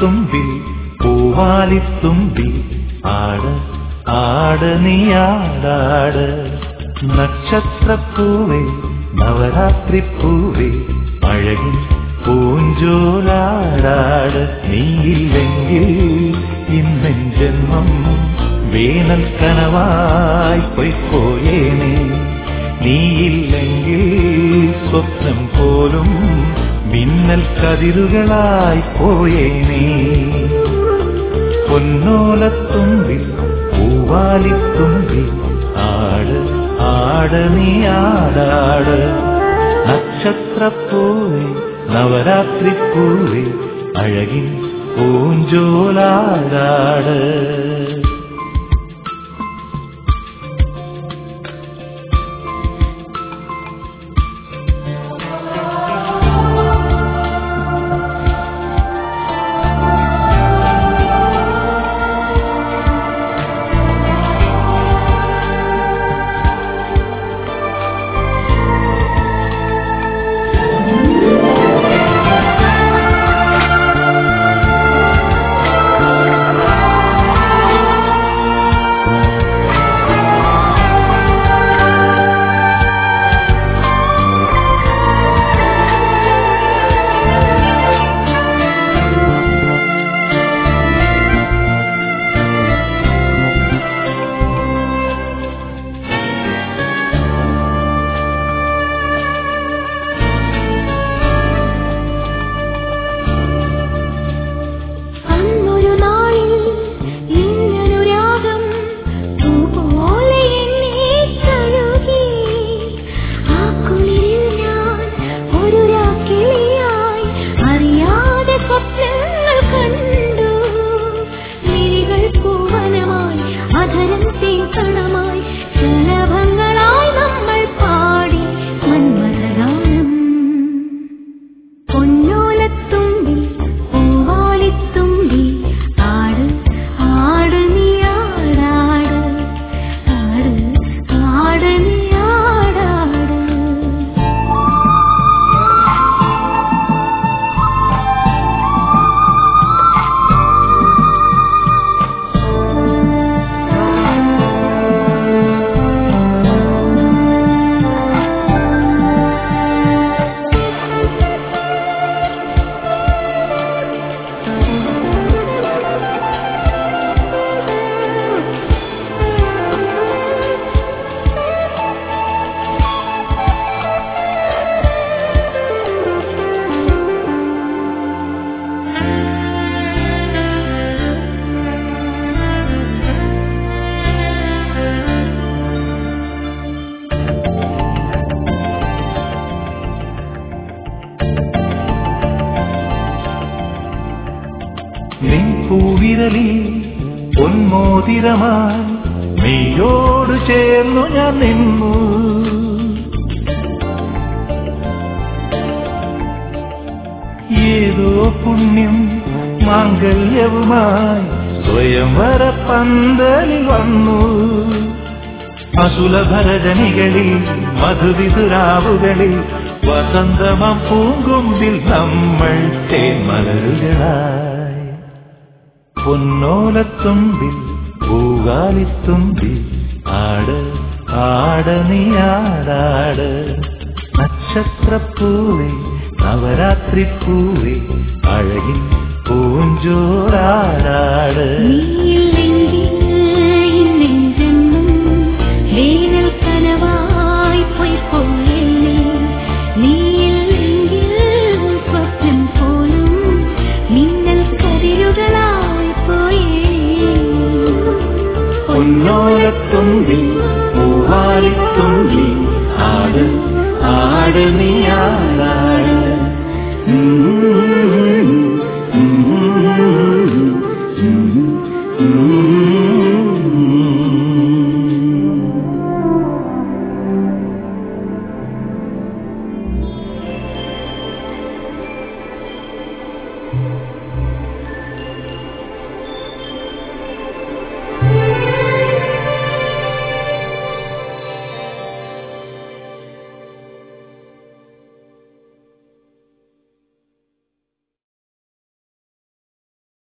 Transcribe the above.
പൊന്നോലത്തുമ്പിൽ പൂവാലിത്തുമ്പി ആട് ആട് നീയാടാട് നക്ഷത്രപ്പൂവേ നവരാത്രിപ്പൂവേ അഴകിൻ പൂഞ്ചോലാടാട് നീയില്ലെങ്കിൽ ഇന്നെൻ ജന്മം വേനൽ കനവായി പൊയ്പോയേനെ നീയില്ലെങ്കിൽ സ്വപ്നം പോലും മിന്നൽ കതിരുകളായി പോയേനേ പൊന്നോലത്തുമ്പിൽ പൂവാലിത്തുമ്പിൽ ആട് ആട് നീ ആടാട് നക്ഷത്രപ്പൂവേ നവരാത്രിപ്പൂവേ അഴകിൻ പൂഞ്ചോലാടാട് അന്നൊരു നാളിൽ ഇങ്ങനൊരു രാഗം പൂപോലെ എന്നെ തഴുകി ആ കുളിരിൽ ഞാൻ ഒരു രാക്കിളിയായി അറിയാതെ സ്വപ്നങ്ങൾ കണ്ടു മിഴികൾ പൂവനമായി അധരം തേക്കണമായി ശലഭങ്ങളായി നമ്മൾ പാടി മന്മഥഗാനം പൊന്നോലത്തുമ്പി പൂവാലിത്തുമ്പി ആട് ആട് നീ ആടാട് ആട് ആട് നീ ആടാട് നിൻ പൂവിരലിൽ പൊന്മോതിരമായി നീയോട് ചേർന്നു ഞാൻ നിന്നു ഏതോ പുണ്യം മാംഗല്യവുമായി സ്വയംവര പന്തലിൽ വന്നു അസുലഭരജനികളിൽ മധുവിതുരാവുകളിൽ വസന്തമം പൂങ്കുമ്പിൽ നമ്മൾ തേന്മലരുകളായി പൊന്നോലത്തുമ്പിൽ പൂകാലിത്തുമ്പിൽ ആട് ആട് നീ ആടാട് നക്ഷത്രപ്പൂവേ നവരാത്രിപ്പൂവേ അഴകിൻ പൂഞ്ചോറാടാട് നീയില്ലെങ്കിൽ ഇന്നെൻ ജന്മം വേനൽ കനവായി പൊയ്പോയെന്നെ. നീയില്ലെങ്കിൽ സ്വപ്നം പോലും മിന്നൽ കതിരുകളായി പോയേ പൊന്നോലത്തുമ്പിൽ പൂവാലിത്തുമ്പിൽ ആട് ആട് നീ ആടാട് ഉം